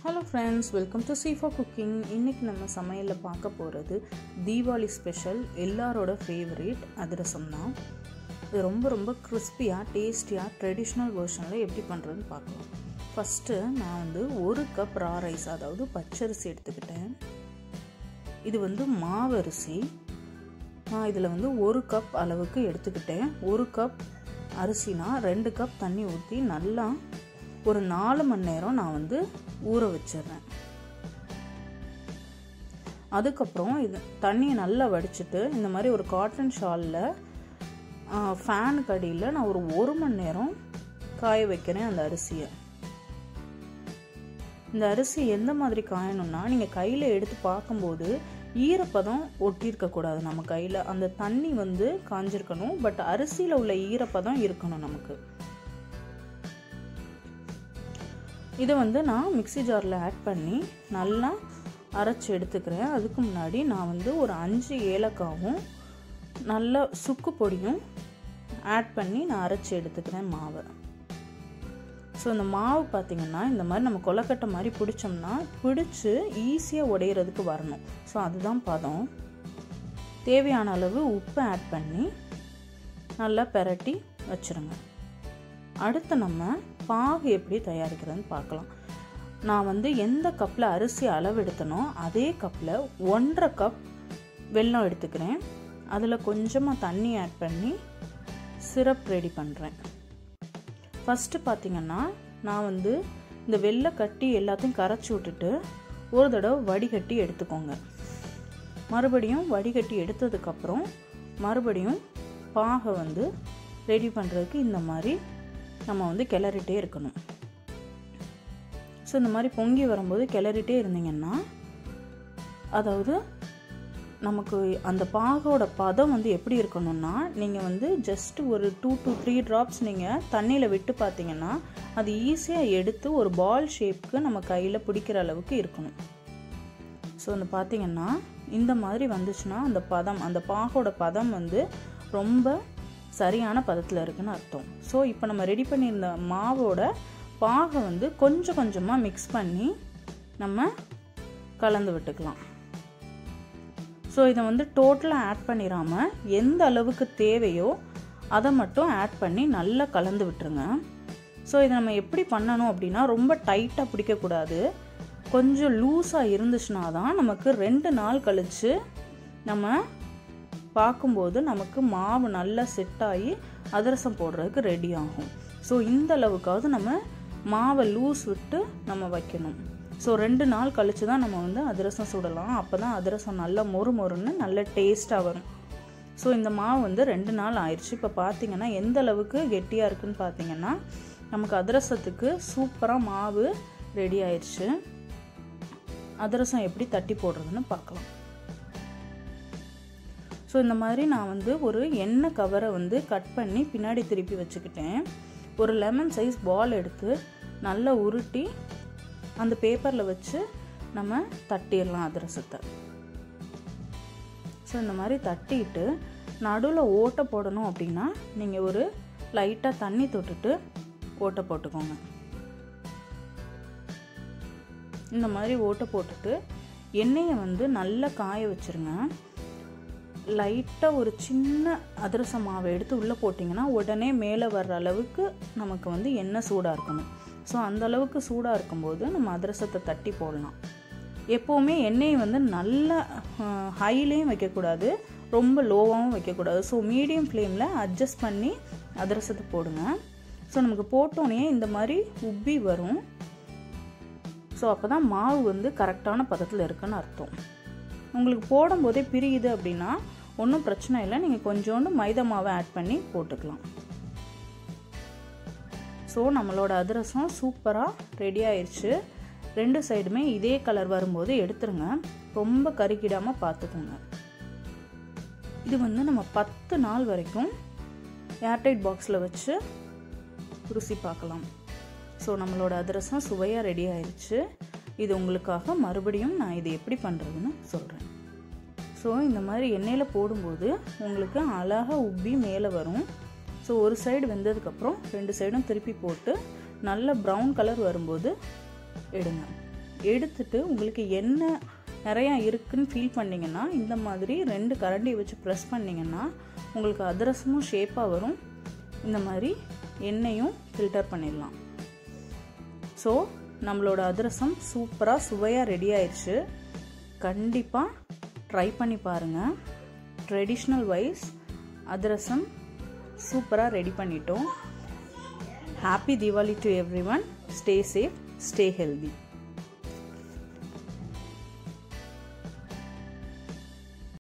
hello friends welcome to சீஃபா cooking இன்றைக்கி நம்ம சமையலில் பார்க்க போகிறது தீபாவளி ஸ்பெஷல் எல்லாரோட ஃபேவரேட் அதிரசம் தான் இது ரொம்ப ரொம்ப கிறிஸ்பியாக டேஸ்டியாக ட்ரெடிஷ்னல் வெர்ஷனில் எப்படி பண்ணுறதுன்னு பார்க்கலாம் ஃபஸ்ட்டு நான் வந்து ஒரு கப் ரா ரைஸ் அதாவது பச்சரிசி எடுத்துக்கிட்டேன் இது வந்து மாவரிசி நான் இதில் வந்து ஒரு கப் அளவுக்கு எடுத்துக்கிட்டேன் ஒரு கப் அரிசினா ரெண்டு கப் தண்ணி ஊற்றி நல்லா ஒரு நாலு மணி நேரம் நான் வந்து ஊற வச்சிடுறேன் அதுக்கப்புறம் இது தண்ணியை நல்லா வடிச்சிட்டு இந்த மாதிரி ஒரு காட்டன் ஷாலில் ஃபேனுக்கு அடியில் நான் ஒரு ஒரு மணி நேரம் காய வைக்கிறேன் அந்த அரிசியை இந்த அரிசி எந்த மாதிரி காயணும்னா நீங்கள் கையில் எடுத்து பார்க்கும்போது ஈரப்பதம் ஒட்டியிருக்கக்கூடாது நம்ம கையில் அந்த தண்ணி வந்து காஞ்சிருக்கணும் பட் அரிசியில் உள்ள ஈரப்பதம் இருக்கணும் நமக்கு இதை வந்து நான் மிக்சி ஜாரில் ஆட் பண்ணி நல்லா அரைச்சி எடுத்துக்கிறேன் அதுக்கு முன்னாடி நான் வந்து ஒரு அஞ்சு ஏலக்காவும் நல்ல சுக்கு பொடியும் ஆட் பண்ணி நான் அரைச்சி எடுத்துக்கிறேன் மாவை ஸோ இந்த மாவு பார்த்திங்கன்னா இந்த மாதிரி நம்ம கொலக்கட்டை மாதிரி பிடிச்சோம்னா பிடிச்சி ஈஸியாக உடையிறதுக்கு வரணும் ஸோ அதுதான் பதம் தேவையான அளவு உப்பு ஆட் பண்ணி நல்லா பெரட்டி வச்சுருங்க அடுத்து நம்ம பாகு எப்படி தயாரிக்கிறதுன்னு பார்க்கலாம் நான் வந்து எந்த கப்பில் அரிசி அளவு எடுத்தனோ அதே கப்பில் ஒன்றரை கப் வெல்லம் எடுத்துக்கிறேன் அதில் கொஞ்சமாக தண்ணி ஆட் பண்ணி சிரப் ரெடி பண்ணுறேன் ஃபஸ்ட்டு பார்த்திங்கன்னா நான் வந்து இந்த வெள்ளை கட்டி எல்லாத்தையும் கரைச்சி விட்டுட்டு ஒரு தடவை வடிகட்டி எடுத்துக்கோங்க மறுபடியும் வடிகட்டி எடுத்ததுக்கப்புறம் மறுபடியும் பாகை வந்து ரெடி பண்ணுறதுக்கு இந்த மாதிரி நம்ம வந்து கிளறிட்டே இருக்கணும் ஸோ இந்த மாதிரி பொங்கி வரும்போது கிளறிட்டே இருந்தீங்கன்னா அதாவது நமக்கு அந்த பாகோட பதம் வந்து எப்படி இருக்கணும்னா நீங்கள் வந்து ஜஸ்ட் ஒரு டூ டு த்ரீ ட்ராப்ஸ் நீங்கள் தண்ணியில் விட்டு பார்த்தீங்கன்னா அது ஈஸியாக எடுத்து ஒரு பால் ஷேப்க்கு நம்ம கையில் பிடிக்கிற அளவுக்கு இருக்கணும் ஸோ அந்த பார்த்தீங்கன்னா இந்த மாதிரி வந்துச்சுன்னா அந்த பதம் அந்த பாகோட பதம் வந்து ரொம்ப சரியான பதத்தில் இருக்குன்னு அர்த்தம் ஸோ இப்போ நம்ம ரெடி பண்ணியிருந்த மாவோட பாகை வந்து கொஞ்சம் கொஞ்சமாக மிக்ஸ் பண்ணி நம்ம கலந்து விட்டுக்கலாம் ஸோ இதை வந்து டோட்டலாக ஆட் பண்ணிடாமல் எந்த அளவுக்கு தேவையோ அதை மட்டும் ஆட் பண்ணி நல்லா கலந்து விட்டுருங்க ஸோ இதை நம்ம எப்படி பண்ணணும் அப்படின்னா ரொம்ப டைட்டாக பிடிக்கக்கூடாது கொஞ்சம் லூஸாக இருந்துச்சுன்னா தான் நமக்கு ரெண்டு நாள் கழித்து நம்ம பார்க்கும்போது நமக்கு மாவு நல்லா செட் ஆகி அதிரசம் போடுறதுக்கு ரெடி ஆகும் ஸோ இந்த அளவுக்காவது நம்ம மாவை லூஸ் விட்டு நம்ம வைக்கணும் ஸோ ரெண்டு நாள் கழித்து தான் நம்ம வந்து அதிரசம் சுடலாம் அப்போ தான் அதிரசம் நல்லா மொறு மொறுன்னு நல்ல டேஸ்ட்டாக வரும் ஸோ இந்த மாவு வந்து ரெண்டு நாள் ஆயிடுச்சு இப்போ பார்த்தீங்கன்னா எந்த அளவுக்கு கெட்டியாக இருக்குன்னு பார்த்தீங்கன்னா நமக்கு அதிரசத்துக்கு சூப்பராக மாவு ரெடி ஆயிடுச்சு அதிரசம் எப்படி தட்டி போடுறதுன்னு பார்க்கலாம் ஸோ இந்த மாதிரி நான் வந்து ஒரு எண்ணெய் கவரை வந்து கட் பண்ணி பின்னாடி திருப்பி வச்சுக்கிட்டேன் ஒரு லெமன் சைஸ் பால் எடுத்து நல்லா உருட்டி அந்த பேப்பரில் வச்சு நம்ம தட்டிடலாம் அதிரசத்தை ஸோ இந்த மாதிரி தட்டிட்டு நடுவில் ஓட்டை போடணும் அப்படின்னா நீங்கள் ஒரு லைட்டாக தண்ணி தொட்டுட்டு ஓட்டை போட்டுக்கோங்க இந்த மாதிரி ஓட்டை போட்டுட்டு எண்ணெயை வந்து நல்லா காய வச்சுருங்க லைட்டாக ஒரு சின்ன அதிரச மாவை எடுத்து உள்ளே போட்டிங்கன்னா உடனே மேலே வர்ற அளவுக்கு நமக்கு வந்து எண்ணெய் சூடாக இருக்கணும் ஸோ அந்த அளவுக்கு சூடாக இருக்கும்போது நம்ம அதிரசத்தை தட்டி போடலாம் எப்போவுமே எண்ணெயை வந்து நல்ல ஹைலேயும் வைக்கக்கூடாது ரொம்ப லோவாகவும் வைக்கக்கூடாது ஸோ மீடியம் ஃப்ளேமில் அட்ஜஸ்ட் பண்ணி அதிரசத்தை போடுங்க ஸோ நமக்கு போட்டோன்னே இந்த மாதிரி உப்பி வரும் ஸோ அப்போ தான் மாவு வந்து கரெக்டான பதத்தில் இருக்குன்னு அர்த்தம் உங்களுக்கு போடும்போதே பிரியுது அப்படின்னா ஒன்றும் பிரச்சனை இல்லை நீங்கள் கொஞ்சோண்டு மைதா மாவை ஆட் பண்ணி போட்டுக்கலாம் ஸோ நம்மளோட அதிரசம் சூப்பராக ரெடி ஆயிடுச்சு ரெண்டு சைடுமே இதே கலர் வரும்போது எடுத்துருங்க ரொம்ப கருக்கிடாமல் பார்த்துக்கோங்க இது வந்து நம்ம பத்து நாள் வரைக்கும் ஏர்டைட் பாக்ஸில் வச்சு ருசி பார்க்கலாம் ஸோ நம்மளோட அதிரசம் சுவையாக ரெடி ஆயிடுச்சு இது உங்களுக்காக மறுபடியும் நான் இது எப்படி பண்ணுறதுன்னு சொல்கிறேன் ஸோ இந்த மாதிரி எண்ணெயில் போடும்போது உங்களுக்கு அழகாக உப்பி மேலே வரும் ஸோ ஒரு சைடு வெந்ததுக்கப்புறம் ரெண்டு சைடும் திருப்பி போட்டு நல்ல ப்ரௌன் கலர் வரும்போது எடுங்க எடுத்துட்டு உங்களுக்கு என்ன நிறையா இருக்குன்னு ஃபீல் பண்ணிங்கன்னா இந்த மாதிரி ரெண்டு கரண்டி வச்சு ப்ரெஸ் பண்ணிங்கன்னா உங்களுக்கு அதிரசமும் ஷேப்பாக வரும் இந்த மாதிரி எண்ணெயும் ஃபில்டர் பண்ணிடலாம் ஸோ நம்மளோட அதிரசம் சூப்பராக சுவையாக ரெடி ஆயிடுச்சு கண்டிப்பாக ட்ரை பண்ணி பாருங்கள் ட்ரெடிஷ்னல் வைஸ் அதிரசம் சூப்பராக ரெடி பண்ணிட்டோம் happy Deepavali to every one stay safe stay healthy